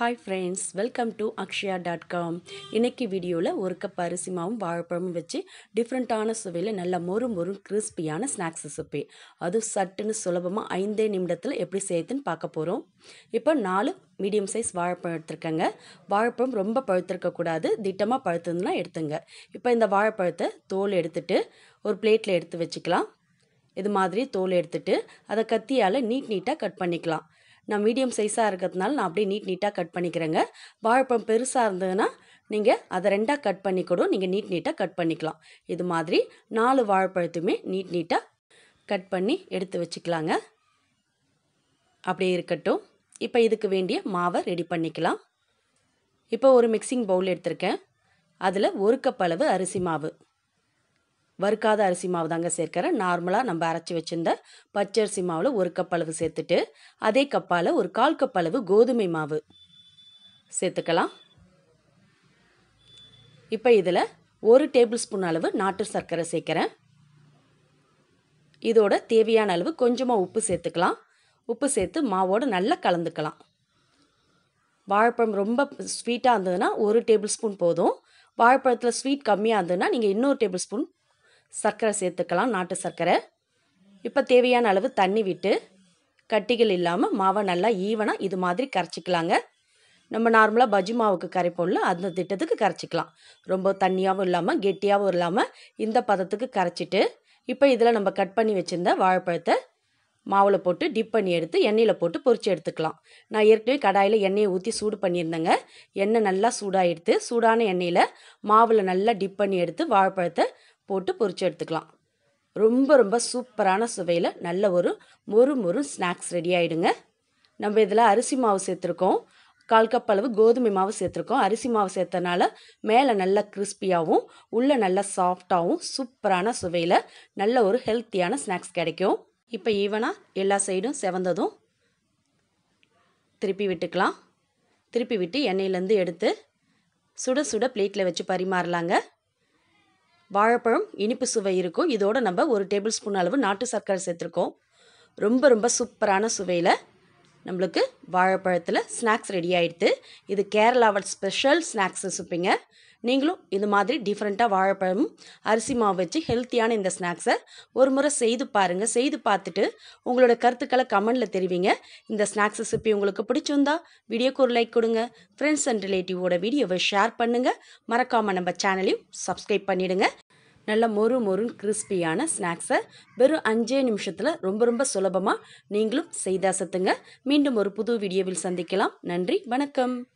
hi friends welcome to Akshaya dot com இன்றைக்கி வீடியோவில் ஒரு கப் அரிசி மாவும் வாழைப்பழமும் வச்சு டிஃப்ரெண்ட்டான சுவையில் நல்ல மொறு மொறு கிறிஸ்பியான ஸ்நாக்ஸ் ரெசிபி அதுவும் சட்டுன்னு சுலபமாக ஐந்தே நிமிடத்தில் எப்படி செய்யுதுன்னு பார்க்க போகிறோம் இப்போ நாலு மீடியம் சைஸ் வாழைப்பழம் எடுத்துருக்கேங்க வாழைப்பழம் ரொம்ப பழுத்திருக்கக்கூடாது திட்டமாக பழுத்ததுன்னா எடுத்துங்க இப்போ இந்த வாழைப்பழத்தை தோல் எடுத்துட்டு ஒரு பிளேட்டில் எடுத்து வச்சுக்கலாம் இது மாதிரி தோல் எடுத்துட்டு அதை கத்தியால் நீட் நீட்டாக கட் பண்ணிக்கலாம் நான் மீடியம் சைஸாக இருக்கிறதுனால நான் அப்படியே நீட் நீட்டாக கட் பண்ணிக்கிறேங்க வாழைப்பழம் பெருசாக இருந்ததுன்னா நீங்கள் அதை ரெண்டாக கட் பண்ணி கூட நீங்கள் நீட் நீட்டாக கட் பண்ணிக்கலாம் இது மாதிரி நாலு வாழைப்பழத்தையுமே நீட் நீட்டாக கட் பண்ணி எடுத்து வச்சுக்கலாங்க அப்படியே இருக்கட்டும் இப்போ இதுக்கு வேண்டிய மாவை ரெடி பண்ணிக்கலாம் இப்போ ஒரு மிக்சிங் பவுல் எடுத்திருக்கேன் அதில் ஒரு கப் அளவு அரிசி மாவு வறுக்காத அரிசி மாவு தாங்க சேர்க்குறேன் நார்மலாக நம்ம அரைச்சி வச்சுருந்த பச்சரிசி மாவில் ஒரு கப் அளவு சேர்த்துட்டு அதே கப்பால் ஒரு கால் கப் அளவு கோதுமை மாவு சேர்த்துக்கலாம் இப்போ இதில் ஒரு டேபிள் ஸ்பூன் அளவு நாட்டு சர்க்கரை சேர்க்குறேன் இதோட தேவையான அளவு கொஞ்சமாக உப்பு சேர்த்துக்கலாம் உப்பு சேர்த்து மாவோடு நல்லா கலந்துக்கலாம் வாழைப்பழம் ரொம்ப ஸ்வீட்டாக இருந்ததுன்னா ஒரு டேபிள் ஸ்பூன் போதும் வாழைப்பழத்தில் ஸ்வீட் கம்மியாக இருந்ததுன்னா நீங்கள் இன்னொரு டேபிள் ஸ்பூன் சர்க்கரை சேர்த்துக்கலாம் நாட்டு சர்க்கரை இப்போ தேவையான அளவு தண்ணி விட்டு கட்டிகள் இல்லாமல் மாவை நல்லா ஈவனாக இது மாதிரி கரைச்சிக்கலாங்க நம்ம நார்மலாக பஜ்ஜி மாவுக்கு கரைப்போம்ல அந்த திட்டத்துக்கு கரைச்சிக்கலாம் ரொம்ப தண்ணியாகவும் இல்லாமல் கெட்டியாகவும் இல்லாமல் இந்த பதத்துக்கு கரைச்சிட்டு இப்போ இதில் நம்ம கட் பண்ணி வச்சுருந்த வாழைப்பழத்தை மாவில் போட்டு டிப் பண்ணி எடுத்து எண்ணெயில் போட்டு பொரிச்சு எடுத்துக்கலாம் நான் ஏற்கனவே கடாயில் எண்ணெயை ஊற்றி சூடு பண்ணியிருந்தேங்க எண்ணெய் நல்லா சூடாகிடுத்து சூடான எண்ணெயில் மாவில் நல்லா டிப் பண்ணி எடுத்து வாழைப்பழத்தை போட்டு பொரிச்சு எடுத்துக்கலாம் ரொம்ப ரொம்ப சூப்பரான சுவையில் நல்ல ஒரு மொறு மொறு ஸ்நாக்ஸ் ரெடி ஆகிடுங்க நம்ம இதில் அரிசி மாவு சேர்த்துருக்கோம் கால் கப் அளவு கோதுமை மாவு சேர்த்துருக்கோம் அரிசி மாவு சேர்த்தனால மேலே நல்லா கிறிஸ்பியாகவும் உள்ளே நல்லா சாஃப்டாகவும் சூப்பரான சுவையில் நல்ல ஒரு ஹெல்த்தியான ஸ்நாக்ஸ் கிடைக்கும் இப்போ ஈவனாக எல்லா சைடும் செவந்ததும் திருப்பி விட்டுக்கலாம் திருப்பி விட்டு எண்ணெயிலேருந்து எடுத்து சுட சுட பிளேட்டில் வச்சு பரிமாறலாங்க வாழைப்பழம் இனிப்பு சுவை இருக்கும் இதோடு நம்ம ஒரு டேபிள் ஸ்பூன் அளவு நாட்டு சர்க்கரை சேர்த்துருக்கோம் ரொம்ப ரொம்ப சூப்பரான சுவையில் நம்மளுக்கு வாழைப்பழத்தில் ஸ்நாக்ஸ் ரெடி ஆகிடுது இது கேரளாவோட ஸ்பெஷல் ஸ்நாக்ஸ் ரெசிப்பிங்க நீங்களும் இது மாதிரி டிஃப்ரெண்ட்டாக வாழைப்பழமும் அரிசி மாவு வச்சு ஹெல்த்தியான இந்த ஸ்நாக்ஸை ஒரு முறை செய்து பாருங்கள் செய்து பார்த்துட்டு உங்களோட கருத்துக்களை கமெண்டில் தெரிவிங்க இந்த ஸ்நாக்ஸ் ரெசிபி உங்களுக்கு பிடிச்சிருந்தா வீடியோக்கு ஒரு லைக் கொடுங்க ஃப்ரெண்ட்ஸ் அண்ட் ரிலேட்டிவோட வீடியோவை ஷேர் பண்ணுங்கள் மறக்காமல் நம்ம சேனலையும் சப்ஸ்கிரைப் பண்ணிவிடுங்க நல்ல மொறு மொறுன்னு கிறிஸ்பியான ஸ்நாக்ஸை வெறும் அஞ்சே நிமிஷத்தில் ரொம்ப ரொம்ப சுலபமாக நீங்களும் செய்தா சத்துங்க மீண்டும் ஒரு புது வீடியோவில் சந்திக்கலாம் நன்றி வணக்கம்